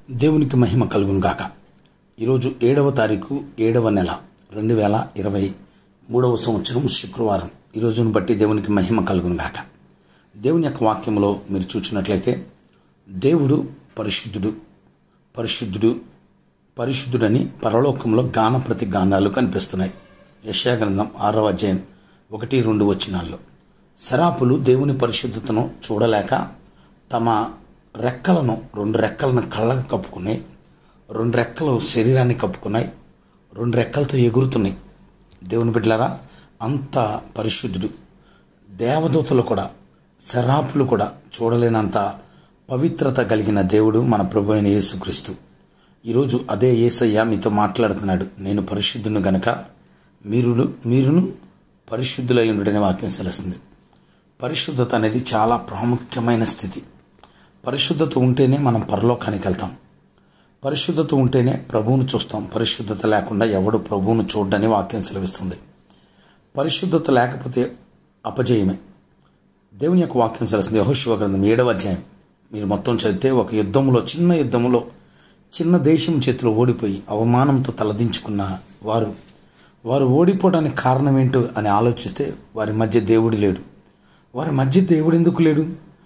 దేవునికి మహిమ కలుగును గాక ఈరోజు ఏడవ తారీఖు ఏడవ నెల రెండు వేల ఇరవై మూడవ సంవత్సరం శుక్రవారం ఈ రోజును బట్టి దేవునికి మహిమ కలుగును గాక దేవుని యొక్క వాక్యంలో మీరు చూసినట్లయితే దేవుడు పరిశుద్ధుడు పరిశుద్ధుడు పరిశుద్ధుడని పరలోకంలో గాన ప్రతి గానాలు కనిపిస్తున్నాయి యశా గ్రంథం ఆరవ అధ్యాయం ఒకటి రెండు వచ్చినాల్లో శరాపులు దేవుని పరిశుద్ధతను చూడలేక తమ రెక్కలను రెండు రెక్కలను కళ్ళకు కప్పుకున్నాయి రెండు రెక్కలు శరీరాన్ని కప్పుకున్నాయి రెండు రెక్కలతో ఎగురుతున్నాయి దేవుని బిడ్డలారా అంత పరిశుద్ధుడు దేవదూతలు కూడా శరాపులు కూడా చూడలేనంత పవిత్రత కలిగిన దేవుడు మన ప్రభు అయిన యేసుక్రీస్తు ఈరోజు అదే యేసయ్య మీతో మాట్లాడుతున్నాడు నేను పరిశుద్ధును గనక మీరు మీరును పరిశుద్ధులై ఉండడనే వాక్యం సెలస్తుంది పరిశుద్ధత అనేది చాలా ప్రాముఖ్యమైన స్థితి పరిశుద్ధత ఉంటేనే మనం పరలోకానికి వెళ్తాం పరిశుద్ధత ఉంటేనే ప్రభువును చూస్తాం పరిశుద్ధత లేకుండా ఎవడు ప్రభువును చూడడని వాక్యం సెలవిస్తుంది పరిశుద్ధత లేకపోతే అపజయమే దేవుని యొక్క వాక్యం సెలవుస్తుంది యహోశివ గ్రంథం ఏడవ అధ్యాయం మీరు మొత్తం చదివితే ఒక యుద్ధంలో చిన్న యుద్ధంలో చిన్న దేశం చేతిలో ఓడిపోయి అవమానంతో తలదించుకున్న వారు వారు ఓడిపోవడానికి కారణం ఏంటో అని ఆలోచిస్తే వారి మధ్య దేవుడు లేడు వారి మధ్య దేవుడు ఎందుకు లేడు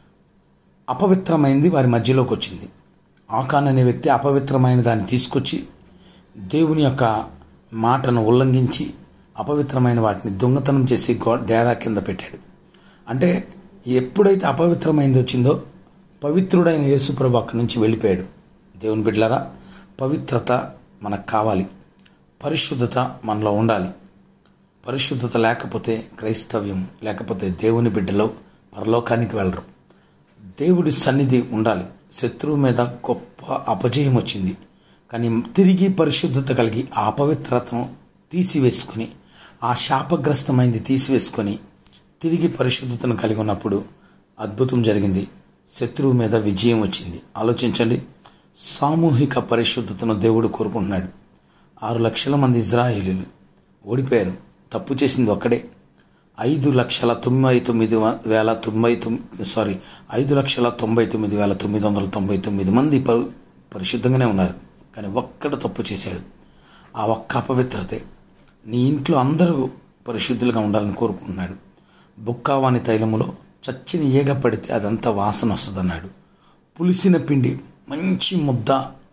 అపవిత్రమైంది వారి మధ్యలోకి వచ్చింది ఆకాన్ అనే వ్యక్తి అపవిత్రమైన దాన్ని తీసుకొచ్చి దేవుని యొక్క మాటను ఉల్లంఘించి అపవిత్రమైన వాటిని దొంగతనం చేసి గో డేరా కింద పెట్టాడు అంటే ఎప్పుడైతే అపవిత్రమైంది వచ్చిందో పవిత్రుడైన యేసుప్రభు అక్కడి నుంచి వెళ్ళిపోయాడు దేవుని బిడ్డలారా పవిత్రత మనకు కావాలి పరిశుద్ధత మనలో ఉండాలి పరిశుద్ధత లేకపోతే క్రైస్తవ్యం లేకపోతే దేవుని బిడ్డలో పరలోకానికి వెళ్ళరు దేవుడి సన్నిధి ఉండాలి శత్రువు మీద గొప్ప అపజయం వచ్చింది కానీ తిరిగి పరిశుద్ధత కలిగి ఆ అపవిత్రతను తీసివేసుకుని ఆ శాపగ్రస్తమైంది తీసివేసుకొని తిరిగి పరిశుద్ధతను కలిగి ఉన్నప్పుడు అద్భుతం జరిగింది శత్రువు మీద విజయం వచ్చింది ఆలోచించండి సామూహిక పరిశుద్ధతను దేవుడు కోరుకుంటున్నాడు ఆరు లక్షల మంది ఇజ్రాయేలీలు ఓడిపోయారు తప్పు చేసింది ఒక్కడే ఐదు లక్షల తొంభై తొమ్మిది వేల తొంభై తొమ్మిది సారీ ఐదు లక్షల తొంభై తొమ్మిది వేల తొమ్మిది వందల తొంభై తొమ్మిది మంది ప- పరిశుద్ధంగానే ఉన్నారు కానీ ఒక్కడు తప్పు చేశాడు ఆ ఒక్క అపవిత్రతే నీ ఇంట్లో అందరూ పరిశుద్ధులుగా ఉండాలని కోరుకుంటున్నాడు బుక్కావాని తైలములో చచ్చిన ఈగ పడితే అదంతా వాసన వస్తుందన్నాడు పులిసిన పిండి మంచి ముద్ద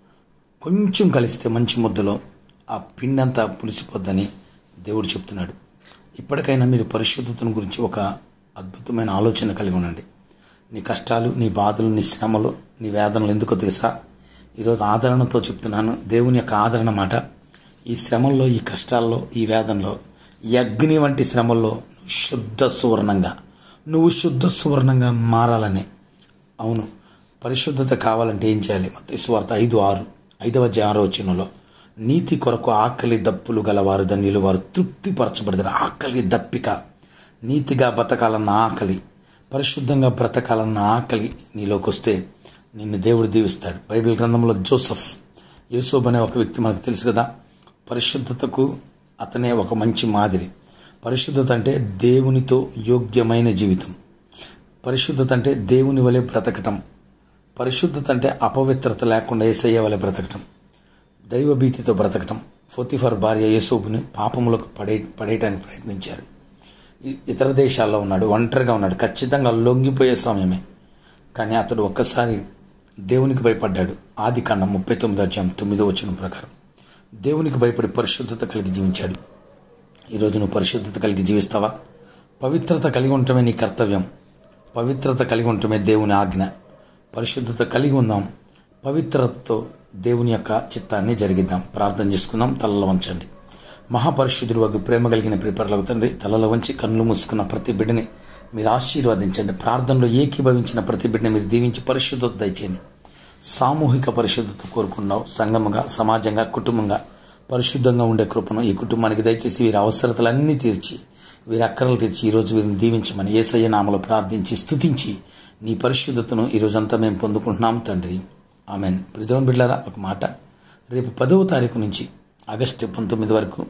కొంచెం కలిస్తే మంచి ముద్దలో ఆ పిండి అంతా పులిసిపోద్దని దేవుడు చెప్తున్నాడు ఇప్పటికైనా మీరు పరిశుద్ధతను గురించి ఒక అద్భుతమైన ఆలోచన కలిగి ఉండండి నీ కష్టాలు నీ బాధలు నీ శ్రమలు నీ వేదనలు ఎందుకో తెలుసా ఈరోజు ఆదరణతో చెప్తున్నాను దేవుని యొక్క ఆదరణ మాట ఈ శ్రమల్లో ఈ కష్టాల్లో ఈ వేదనలో ఈ అగ్ని వంటి శ్రమల్లో నువ్వు శుద్ధ సువర్ణంగా నువ్వు శుద్ధ సువర్ణంగా మారాలని అవును పరిశుద్ధత కావాలంటే ఏం చేయాలి మత్తయి సువార్త ఐదు ఆరు ఐదవ అధ్యాయం ఆరో వచనంలో నీతి కొరకు ఆకలి దప్పులు గలవారు ధన్యులు వారు తృప్తిపరచబడతారు ఆకలి దప్పిక నీతిగా బ్రతకాలన్న ఆకలి పరిశుద్ధంగా బ్రతకాలన్న ఆకలి నీలోకి వస్తే నిన్ను దేవుడు దీవిస్తాడు బైబిల్ గ్రంథంలో జోసఫ్ యూసోబ్ అనే ఒక వ్యక్తి మనకు తెలుసు కదా పరిశుద్ధతకు అతనే ఒక మంచి మాదిరి పరిశుద్ధత అంటే దేవునితో యోగ్యమైన జీవితం పరిశుద్ధత అంటే దేవుని వలె బ్రతకటం పరిశుద్ధత అంటే అపవిత్రత లేకుండా ఏసయ్య వలె బ్రతకటం దైవభీతితో బ్రతకటం ఫొతిఫర్ భార్య యేసోబుని పాపములకు పడే పడేయటానికి ప్రయత్నించారు ఇ- ఇతర దేశాల్లో ఉన్నాడు ఒంటరిగా ఉన్నాడు ఖచ్చితంగా లొంగిపోయే సమయమే కానీ అతడు ఒక్కసారి దేవునికి భయపడ్డాడు ఆది కాండం ముప్పై తొమ్మిదో అధ్యాయం తొమ్మిదో వచ్చిన ప్రకారం దేవునికి భయపడి పరిశుద్ధత కలిగి జీవించాడు ఈరోజు నువ్వు పరిశుద్ధత కలిగి జీవిస్తావా పవిత్రత కలిగి ఉండటమే నీ కర్తవ్యం పవిత్రత కలిగి ఉండటమే దేవుని ఆజ్ఞ పరిశుద్ధత కలిగి ఉందాం పవిత్రతతో దేవుని యొక్క చిత్తాన్ని జరిగిద్దాం ప్రార్థన చేసుకుందాం తలలో వంచండి మహాపరిశుద్ధుడు వగ్గు ప్రేమ కలిగిన ప్రిపర్లకు తండ్రి తలలో వంచి కన్నులు మూసుకున్న ప్రతి బిడ్డని మీరు ఆశీర్వదించండి ప్రార్థనలో ఏకీభవించిన ప్రతి బిడ్డని మీరు దీవించి పరిశుద్ధత దయచేయండి సామూహిక పరిశుద్ధత కోరుకున్నావు సంఘముగా సమాజంగా కుటుంబంగా పరిశుద్ధంగా ఉండే కృపను ఈ కుటుంబానికి దయచేసి వీరి అవసరతలన్నీ తీర్చి వీరి అక్కరలు తీర్చి ఈరోజు వీరిని దీవించమని ఏసయ్య నామలో ప్రార్థించి స్తుతించి నీ పరిశుద్ధతను ఈరోజంతా మేము పొందుకుంటున్నాం తండ్రి ఆమెన్ ప్రిదోన్ బిడ్లారా ఒక మాట రేపు పదవ తారీఖు నుంచి ఆగస్టు పంతొమ్మిది వరకు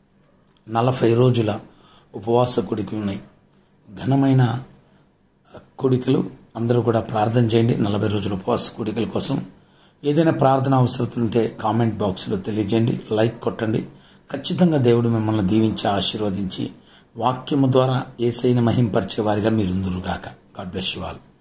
నలభై రోజుల ఉపవాస కొడుకులు ఉన్నాయి ఘనమైన కోడికలు అందరూ కూడా ప్రార్థన చేయండి నలభై రోజుల ఉపవాస కోడికల కోసం ఏదైనా ప్రార్థన అవసరతలు ఉంటే కామెంట్ బాక్స్లో తెలియజేయండి లైక్ కొట్టండి ఖచ్చితంగా దేవుడు మిమ్మల్ని దీవించి ఆశీర్వదించి వాక్యము ద్వారా ఏసైన మహింపరిచే వారిగా మీరుందురుగాక గాడ్ బ్లెస్ యు ఆల్